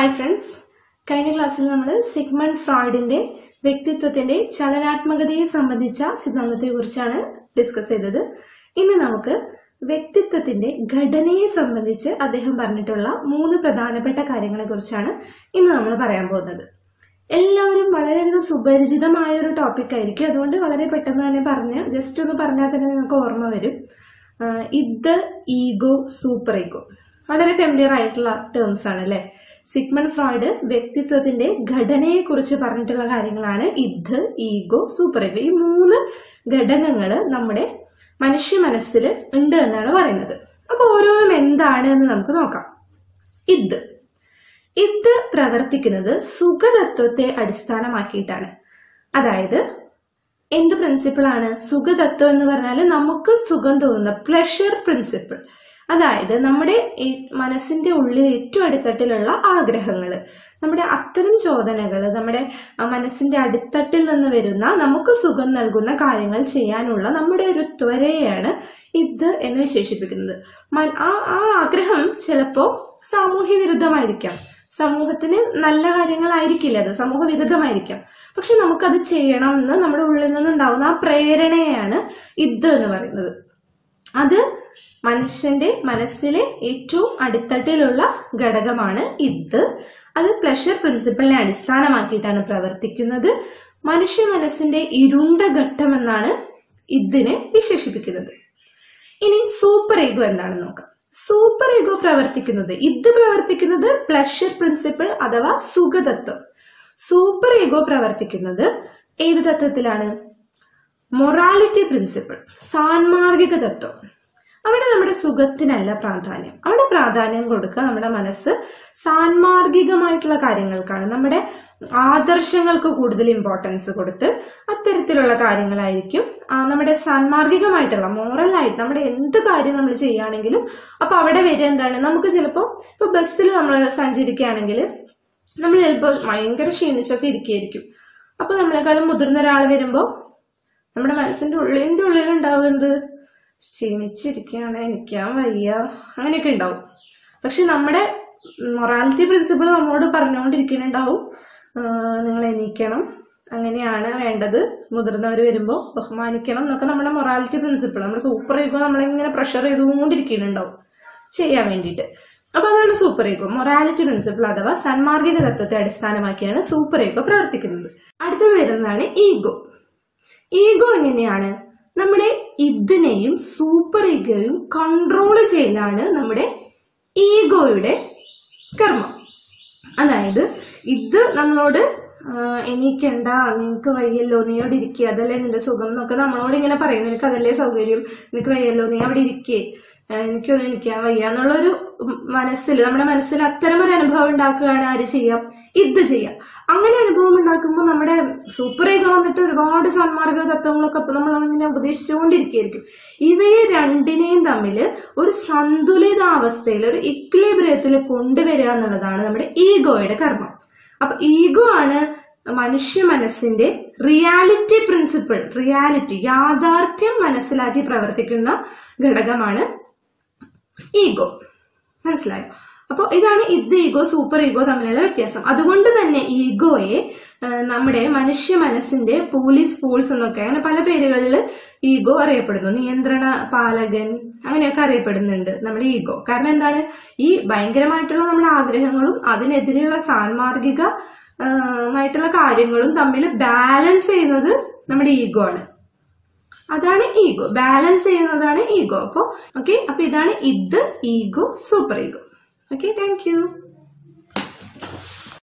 hi friends കഴിഞ്ഞ ക്ലാസ്സിൽ നമ്മൾ സിഗ്മണ്ട് ഫ്രോയിഡിന്റെ വ്യക്തിത്വത്തിന്റെ ചലനാത്മകതയെ സംബന്ധിച്ച സിദ്ധാന്തത്തെ കുറിച്ചാണ് ഡിസ്കസ് ചെയ്തത് ഇന്ന് നമുക്ക് വ്യക്തിത്വത്തിന്റെ ഘടനയെ സംബന്ധിച്ച് അദ്ദേഹം പറഞ്ഞിട്ടുള്ള മൂന്ന് പ്രധാനപ്പെട്ട കാര്യങ്ങളെ കുറിച്ചാണ് ഇന്ന് നമ്മൾ പറയാൻ പോകുന്നത് എല്ലാവരും വളരെയധികം സുപരിചിതമായ ഒരു ടോപ്പിക് ആയിരിക്കും അതുകൊണ്ട് വളരെ പെട്ടെന്ന് തന്നെ പറഞ്ഞ് ജസ്റ്റ് ഒന്ന് പറഞ്ഞാൽ തന്നെ നിങ്ങൾക്ക് ഓർമ്മ വരും ആഹ് ഇത് ഈഗോ സൂപ്പർ ഈഗോ വളരെ ഫെമിലിയർ ആയിട്ടുള്ള ടേംസ് ആണ് അല്ലെ സിഗ്മണ്ട് ഫ്രോയിഡ് വ്യക്തിത്വത്തിന്റെ ഘടനയെ കുറിച്ച് പറഞ്ഞിട്ടുള്ള കാര്യങ്ങളാണ് ഇത് ഈഗോ സൂപ്പർ ഈഗോ ഈ മൂന്ന് ഘടകങ്ങൾ നമ്മുടെ മനുഷ്യ മനസ്സിൽ ഉണ്ട് എന്നാണ് പറയുന്നത് അപ്പൊ ഓരോന്നും എന്താണ് എന്ന് നമുക്ക് നോക്കാം ഇത് ഇത് പ്രവർത്തിക്കുന്നത് സുഖതത്വത്തെ അടിസ്ഥാനമാക്കിയിട്ടാണ് അതായത് എന്ത് പ്രിൻസിപ്പിൾ ആണ് സുഖതത്വം എന്ന് പറഞ്ഞാൽ നമുക്ക് സുഖം തോന്നുന്ന പ്ലഷർ പ്രിൻസിപ്പിൾ അതായത് നമ്മുടെ ഈ മനസ്സിന്റെ ഉള്ളിൽ ഏറ്റവും അടിത്തട്ടിലുള്ള ആഗ്രഹങ്ങൾ നമ്മുടെ അത്തരം ചോദനകൾ നമ്മുടെ ആ, മനസ്സിന്റെ അടിത്തട്ടിൽ നിന്ന് വരുന്ന നമുക്ക് സുഖം നൽകുന്ന കാര്യങ്ങൾ ചെയ്യാനുള്ള നമ്മുടെ ഒരു ത്വരയാണ് ഇത് എന്ന് വിശേഷിപ്പിക്കുന്നത് മ- ആ ആ ആഗ്രഹം ചിലപ്പോൾ സാമൂഹ്യ വിരുദ്ധമായിരിക്കാം സമൂഹത്തിന് നല്ല കാര്യങ്ങളായിരിക്കില്ല അത് സമൂഹ വിരുദ്ധമായിരിക്കാം പക്ഷെ നമുക്കത് ചെയ്യണം എന്ന് നമ്മുടെ ഉള്ളിൽ നിന്നുണ്ടാവുന്ന ആ പ്രേരണയാണ് ഇത് എന്ന് പറയുന്നത് അത് മനുഷ്യന്റെ മനസ്സിലെ ഏറ്റവും അടിത്തട്ടിലുള്ള ഘടകമാണ് ഇത് അത് പ്ലഷർ പ്രിൻസിപ്പിളിനെ അടിസ്ഥാനമാക്കിയിട്ടാണ് പ്രവർത്തിക്കുന്നത് മനുഷ്യ മനസ്സിന്റെ ഇരുണ്ട ഘട്ടം എന്നാണ് ഇതിനെ വിശേഷിപ്പിക്കുന്നത് ഇനി സൂപ്പർ ഈഗോ എന്താണെന്ന് നോക്കാം സൂപ്പർ ഈഗോ പ്രവർത്തിക്കുന്നത് ഇത് പ്രവർത്തിക്കുന്നത് പ്ലഷർ പ്രിൻസിപ്പിൾ അഥവാ സുഖതത്വം സൂപ്പർ ഈഗോ പ്രവർത്തിക്കുന്നത് ഏത് തത്വത്തിലാണ് മൊറാലിറ്റി പ്രിൻസിപ്പിൾ സാൻമാർഗിക തത്വം അവിടെ നമ്മുടെ സുഖത്തിനല്ല പ്രാധാന്യം അവിടെ പ്രാധാന്യം കൊടുക്കുക നമ്മുടെ മനസ്സ് സാൻമാർഗികമായിട്ടുള്ള കാര്യങ്ങൾക്കാണ് നമ്മുടെ ആദർശങ്ങൾക്ക് കൂടുതൽ ഇമ്പോർട്ടൻസ് കൊടുത്ത് അത്തരത്തിലുള്ള കാര്യങ്ങളായിരിക്കും ആ, നമ്മുടെ സാൻമാർഗികമായിട്ടുള്ള മോറലായിട്ട് നമ്മുടെ എന്ത് കാര്യം നമ്മൾ ചെയ്യുകയാണെങ്കിലും അപ്പൊ അവിടെ വരിക എന്താണ് നമുക്ക് ചിലപ്പോൾ ഇപ്പൊ ബസ്സിൽ നമ്മൾ സഞ്ചരിക്കുകയാണെങ്കിൽ നമ്മൾ ചിലപ്പോൾ ഭയങ്കര ക്ഷീണിച്ചൊക്കെ ഇരിക്കുകയായിരിക്കും അപ്പൊ നമ്മളെക്കാളും മുതിർന്ന ഒരാൾ വരുമ്പോൾ നമ്മുടെ മനസ്സിന്റെ ഉള്ളിന്റെ ഉള്ളിൽ ഉണ്ടാവുന്നത് ക്ഷീണിച്ചിരിക്കുകയാണ് എനിക്കാൻ വയ്യ അങ്ങനെയൊക്കെ ഉണ്ടാവും പക്ഷെ നമ്മുടെ മൊറാലിറ്റി പ്രിൻസിപ്പിൾ നമ്മളോട് പറഞ്ഞുകൊണ്ടിരിക്കുന്നുണ്ടാവും നിങ്ങൾ എണീക്കണം അങ്ങനെയാണ് വേണ്ടത് മുതിർന്നവർ വരുമ്പോൾ ബഹുമാനിക്കണം എന്നൊക്കെ നമ്മുടെ മൊറാലിറ്റി പ്രിൻസിപ്പിൾ നമ്മുടെ സൂപ്പർ ഈഗോ നമ്മളിങ്ങനെ പ്രഷർ ചെയ്തുകൊണ്ടിരിക്കുന്നുണ്ടാവും ചെയ്യാൻ വേണ്ടിയിട്ട് അപ്പൊ അതാണ് സൂപ്പർ ഈഗോ മൊറാലിറ്റി പ്രിൻസിപ്പിൾ അഥവാ സന്മാർഗിക തത്വത്തെ അടിസ്ഥാനമാക്കിയാണ് സൂപ്പർ ഈഗോ പ്രവർത്തിക്കുന്നത് അടുത്തത് വരുന്നതാണ് ഈഗോ ഈഗോ എങ്ങനെയാണ് നമ്മുടെ ഇതിനെയും സൂപ്പർ ഈഗോയും കൺട്രോൾ ചെയ്യലാണ് നമ്മുടെ ഈഗോയുടെ കർമ്മം അതായത് ഇത് നമ്മളോട് ആ, എണീക്കണ്ട നിനക്ക് വയ്യല്ലോ നീ അവിടെ ഇരിക്കുക അതല്ലേ നിന്റെ സുഖം എന്നൊക്കെ നമ്മളോട് ഇങ്ങനെ പറയും നിനക്ക് അതല്ലേ സൗകര്യം നിനക്ക് വയ്യല്ലോ നീ അവിടെ ഇരിക്കേ എനിക്കൊന്നും ഇരിക്കാൻ വയ്യ എന്നുള്ളൊരു മനസ്സിൽ നമ്മുടെ മനസ്സിൽ അത്തരം ഒരു അനുഭവം ഉണ്ടാക്കുകയാണ് ആര് ചെയ്യാം ഇത് ചെയ്യാം അങ്ങനെ അനുഭവം ഉണ്ടാക്കുമ്പോൾ നമ്മുടെ സൂപ്പർ ഈഗോ വന്നിട്ട് ഒരുപാട് സന്മാർഗ തത്വങ്ങളൊക്കെ ഇപ്പൊ നമ്മൾ ഇങ്ങനെ ഉപദേശിച്ചുകൊണ്ടിരിക്കുകയായിരിക്കും ഇവയെ രണ്ടിനെയും തമ്മിൽ ഒരു സന്തുലിതാവസ്ഥയിൽ ഒരു ഇക്ലിബ്രിയത്തിൽ കൊണ്ടുവരിക എന്നുള്ളതാണ് നമ്മുടെ ഈഗോയുടെ കർമ്മം അപ്പൊ ഈഗോ ആണ് മനുഷ്യ മനസ്സിന്റെ റിയാലിറ്റി പ്രിൻസിപ്പിൾ റിയാലിറ്റി യാഥാർത്ഥ്യം മനസ്സിലാക്കി പ്രവർത്തിക്കുന്ന ഘടകമാണ് ഈഗോ മനസ്സിലായോ അപ്പോൾ ഇതാണ് ഇത് ഈഗോ സൂപ്പർ ഈഗോ തമ്മിലുള്ള വ്യത്യാസം അതുകൊണ്ട് തന്നെ ഈഗോയെ ആ, നമ്മുടെ മനുഷ്യ മനസ്സിന്റെ പോലീസ് ഫോഴ്സ് എന്നൊക്കെ അങ്ങനെ പല പേരുകളിൽ ഈഗോ അറിയപ്പെടുന്നു നിയന്ത്രണ പാലകൻ അങ്ങനെയൊക്കെ അറിയപ്പെടുന്നുണ്ട് നമ്മുടെ ഈഗോ കാരണം എന്താണ് ഈ ഭയങ്കരമായിട്ടുള്ള നമ്മുടെ ആഗ്രഹങ്ങളും അതിനെതിരെയുള്ള സാൻമാർഗിക ആ, മായിട്ടുള്ള കാര്യങ്ങളും തമ്മിൽ ബാലൻസ് ചെയ്യുന്നത് നമ്മുടെ ഈഗോ ആണ് അതാണ് ഈഗോ ബാലൻസ് ചെയ്യുന്നതാണ് ഈഗോ അപ്പോൾ ഓക്കെ അപ്പൊ ഇതാണ് ഇത് ego super ego okay thank U